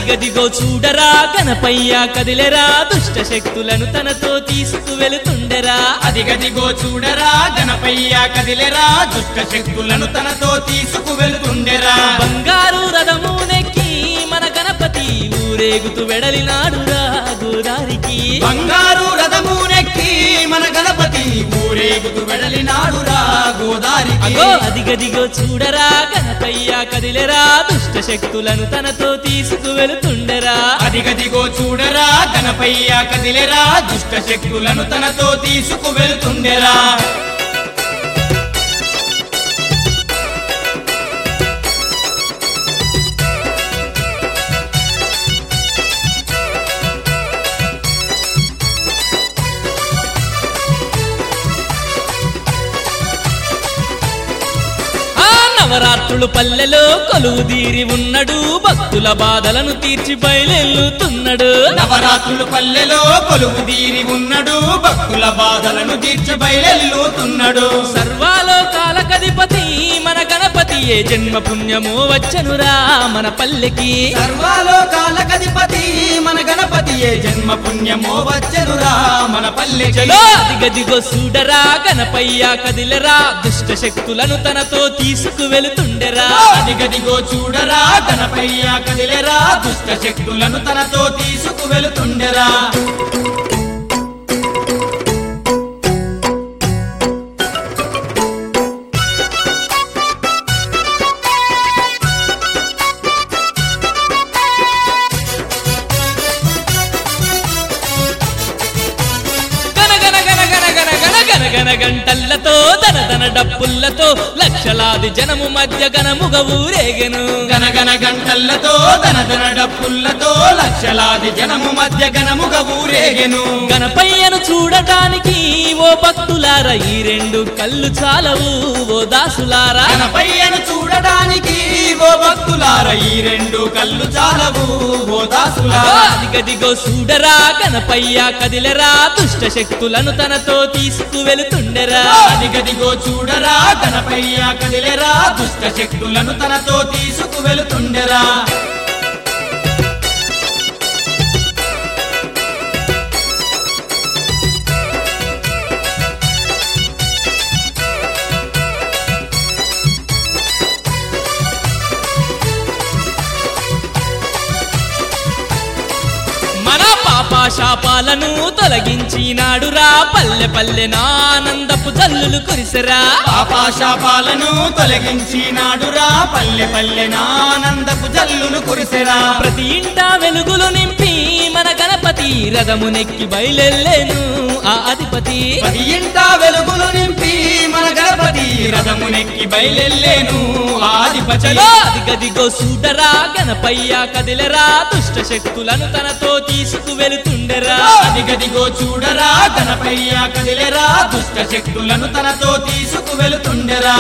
అదిగదిగో చూడరా గణపయ్య కదిలెరా దుష్ట శక్తులను తనతో తీసుకు వెళుతుండెరా అదిగదిగో చూడరా గణపయ్య కదిలెరా దుష్ట శక్తులను తనతో తీసుకు వెళ్తుండెరా బంగారు రథము నెక్కి మన గణపతి ఊరేగుతూ వెడలినాడురా గోదారికి బంగారు రథము నెక్కి మన గణపతి ఊరేగుతూ వెడలినాడురా గోదారికి అగో అదిగదిగో చూడరా గణపయ్య కదిలెరా దుష్ట శక్తులను తనతో తీసుకు వెళుతుండెరా అదిగదిగో చూడరా గణపయ్య కదిలెరా దుష్ట శక్తులను తనతో తీసుకు వెళ్తుండెరా ఆ నవరాత్రులు పల్లెలో కొలువు తీరి ఉన్నడు భక్తుల బాధలను తీర్చి బయలెల్లుతున్నాడు నవరాత్రులు పల్లెలో కొలువు తీరి ఉన్నడు భక్తుల బాధలను తీర్చ బయలెల్లుతున్నాడు సర్వాలోకాల కధిపతి మన గణపతి ఏ జన్మ పుణ్యమో వచ్చనురా మన పల్లెకి సర్వాలోకాల కధిపతి మన గణపతి ఏ జన్మ పుణ్యమో వచ్చనురా మన పల్లెకి చలో అదిగదిగో చూడరా గణపయ్య కదిలరా దుష్ట శక్తులను తనతో తీసుకు వెళుతుండెరా అదిగదిగో చూడరా గణపయ్య కదిలెరా దుష్ట శక్తులను తనతో తీసుకు వెళుతుండెరా గన గన గన గన గన గన గన గన గంటల్లతో దన దన డప్పుల్లతో లక్షలాది జనము మధ్య గనముగ ఊరేగెను గనగన గంటల్లతో ధనధన డప్పుల్లతో లక్షలాది జనము మధ్య గణముగ ఊరేగెను గణపయ్యను చూడటానికి ఓ భక్తులారా ఈ రెండు కళ్ళు చాలవు ఓ దాసులారా గణపయ్యను చూడడానికి ఓ భక్తులార ఈ రెండు కళ్ళు చాలవు ఓ దాసులారా అదిగదిగో చూడరా గణపయ్య కదిలరా దుష్ట శక్తులను తనతో తీసుకు వెళుతుండెరా అదిగదిగో చూడరా గణపయ్య కదిలెరా దుష్ట శక్తులను తనతో తీసుకు వెళుతుండెరా మన పాప శాపాలను తొలగించినాడురా పల్లె పల్లె నానందపు జల్లులు కురిసెరా పాపాశాపాలను తొలగించినాడురా పల్లె పల్లె నానందపు జల్లులు కురిసెరా ప్రతి ఇంట వెలుగులు నింపి మన గణపతి రథము నెక్కి బయలెల్లేను ఆ అధిపతి పది ఇంట వెలుగులు నింపి మన గణపతి రథమునెక్కి బయలెల్లేను ఆదిపతి చలో అదిగదిగో చూడరా గణపయ్య కదిలరా దుష్ట శక్తులను తనతో తీసుకు వెళుతుండెరా అదిగదిగో చూడరా గణపయ్య కదిలెరా దుష్ట శక్తులను తనతో తీసుకు వెళుతుండెరా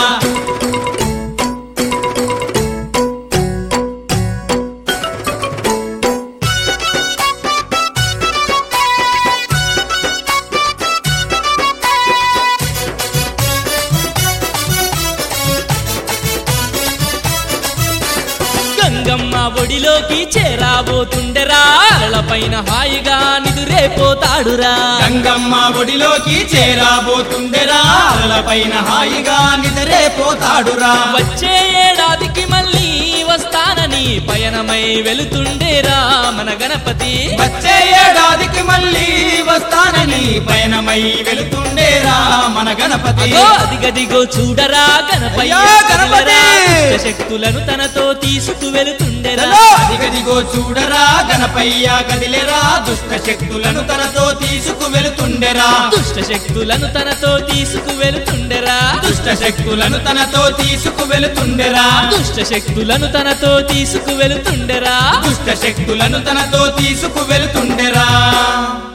గంగమ్మ ఒడిలోకి చేరాబోతుండెరా పైన హాయిగా నిదురేపోతాడురా గంగమ్మ ఒడిలోకి చేరాబోతుండెరా పైన హాయిగా నిద్రే పోతాడురా వచ్చే ఏడాదికి మళ్ళీ వస్తానని పయనమై వెళుతుండేరా మన గణపతి వచ్చే ఏడాదికి మళ్ళీ వస్తానని పయనమై వెళుతుండేరా మన గణపతి అగో అదిగదిగో చూడరా గణపయ్య అయ్యో గణపతి! దుష్ట శక్తులను తనతో తీసుకు వెళుతుండెరా అదిగదిగో చూడరా గణపయ్య కదిలెరా దుష్ట శక్తులను తనతో తీసుకు వెళుతుండెరా దుష్ట శక్తులను తనతో తీసుకు వెళుతుండెరా దుష్ట శక్తులను తనతో తీసుకు వెళుతుండెరా దుష్ట శక్తులను తనతో తీసుకు వెళుతుండెరా దుష్ట శక్తులను తనతో తీసుకు వెళుతుండెరా